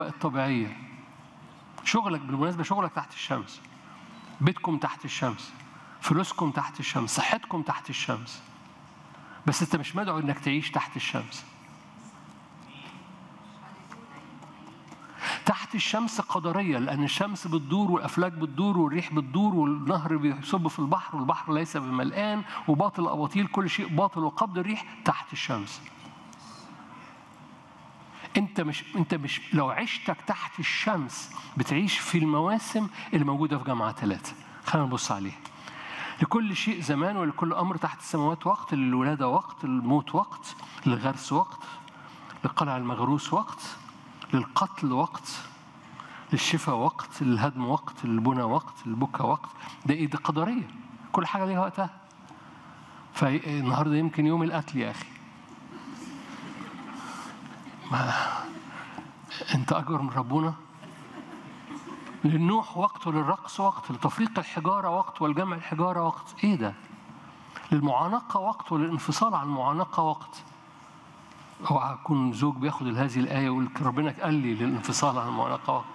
الطبيعية شغلك بالمناسبة شغلك تحت الشمس بيتكم تحت الشمس فلوسكم تحت الشمس صحتكم تحت الشمس بس انت مش مدعو انك تعيش تحت الشمس تحت الشمس قدرية لأن الشمس بتدور والأفلاك بتدور والريح بتدور والنهر بيصب في البحر والبحر ليس بملآن وباطل أباطيل كل شيء باطل وقبض الريح تحت الشمس انت مش انت مش لو عشتك تحت الشمس بتعيش في المواسم اللي موجوده في جامعه ثلاثه خلينا نبص عليها لكل شيء زمان ولكل امر تحت السماوات وقت للولاده وقت للموت وقت للغرس وقت للقلع المغروس وقت للقتل وقت للشفاء وقت للهدم وقت للبنى وقت للبكا وقت ده ايه ده قدريه كل حاجه ليها وقتها فالنهارده يمكن يوم القتل يا اخي ما انت اكبر من ربنا للنوح وقت وللرقص وقت لتفريق الحجاره وقت والجمع الحجاره وقت ايه ده للمعانقه وقت وللانفصال عن المعانقه وقت اوعى يكون زوج بياخد هذه الايه ويقول ربنا قال لي للانفصال عن المعانقه وقت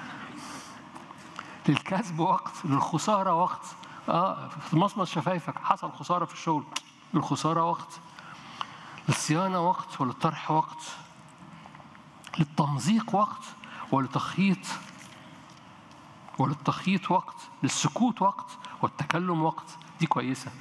للكسب وقت للخساره وقت اه في مصمص شفايفك حصل خساره في الشغل للخساره وقت للصيانه وقت وللطرح وقت للتمزيق وقت ولتخييط وللتخييط وقت للسكوت وقت والتكلم وقت دي كويسة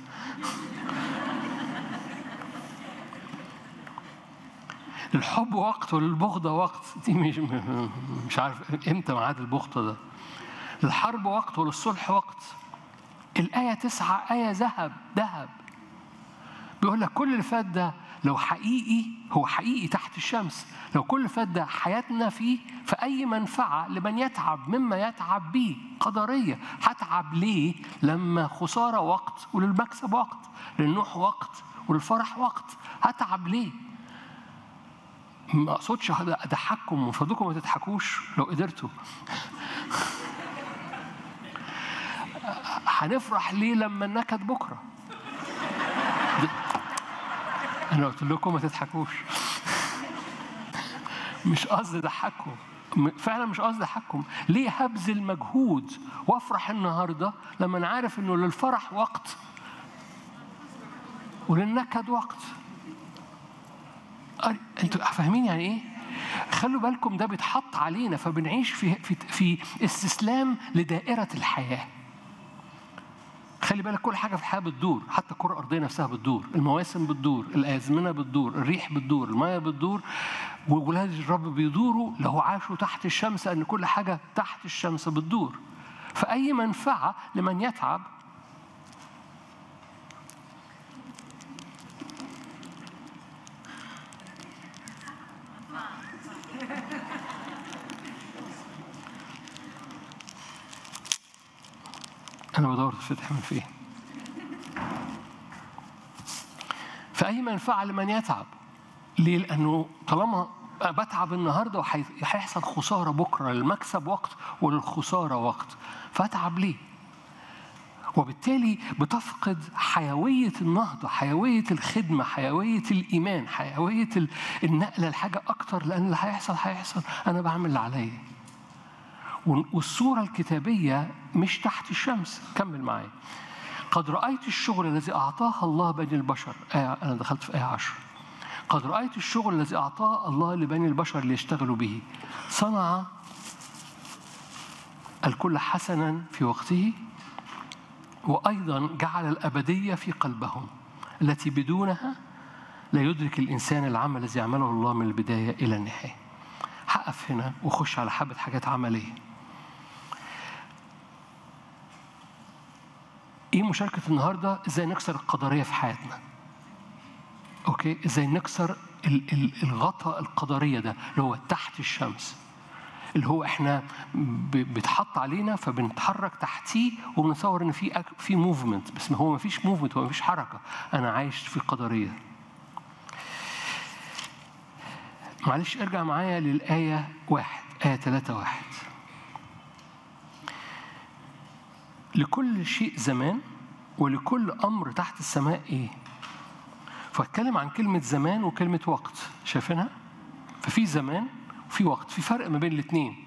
للحب وقت وللبغضة وقت دي مش مش عارف امتى ميعاد البغضة ده للحرب وقت وللصلح وقت الآية تسعة آية ذهب ذهب بيقول لك كل اللي فات ده لو حقيقي هو حقيقي تحت الشمس لو كل اللي فات ده حياتنا فيه فأي منفعة لمن يتعب مما يتعب به قدرية هتعب ليه لما خسارة وقت وللمكسب وقت للنوح وقت وللفرح وقت هتعب ليه ما اقصدش اضحككم من فضلكم ما تضحكوش لو قدرتوا هنفرح ليه لما النكد بكره انا قلت لكم ما تضحكوش مش قصدي اضحككم فعلا مش قصدي اضحككم ليه هبذل مجهود وافرح النهارده لما انا عارف انه للفرح وقت وللنكد وقت انتوا فاهمين يعني ايه خلوا بالكم ده بيتحط علينا فبنعيش في في في استسلام لدائره الحياه خلي بالك كل حاجه في الحياه بتدور حتى الكره الارضيه نفسها بتدور المواسم بتدور الازمنه بتدور الريح بتدور الميه بتدور وولاد الرب بيدوروا لو عاشوا تحت الشمس ان كل حاجه تحت الشمس بتدور فاي منفعه لمن يتعب أنا بدور تفتح من فين فأي منفعة لمن يتعب ليه؟ لأنه طالما بتعب النهاردة وهيحصل خسارة بكرة للمكسب وقت وللخسارة وقت فأتعب ليه؟ وبالتالي بتفقد حيوية النهضة حيوية الخدمة حيوية الإيمان حيوية النقلة لحاجة أكتر لأن اللي هيحصل هيحصل أنا بعمل اللي عليا والصورة الكتابية مش تحت الشمس كمل معايا قد رأيت الشغل الذي أعطاه الله بني البشر آية أنا دخلت في آية عشر قد رأيت الشغل الذي أعطاه الله لبني البشر ليشتغلوا به صنع الكل حسنا في وقته وأيضا جعل الأبدية في قلبهم التي بدونها لا يدرك الإنسان العمل الذي يعمله الله من البداية إلى النهاية هقف هنا وخش على حبة حاجات عملية ايه مشاركة النهاردة ازاي نكسر القدرية في حياتنا اوكي ازاي نكسر الغطاء القدرية ده اللي هو تحت الشمس اللي هو احنا بيتحط علينا فبنتحرك تحتيه وبنتصور ان في في موفمنت بس ما هو ما فيش موفمنت هو ما فيش حركه انا عايش في قدريه معلش ارجع معايا للآية واحد آية ثلاثة واحد لكل شيء زمان ولكل أمر تحت السماء إيه؟ فاتكلم عن كلمة زمان وكلمة وقت شايفينها؟ ففي زمان في وقت في فرق ما بين الاثنين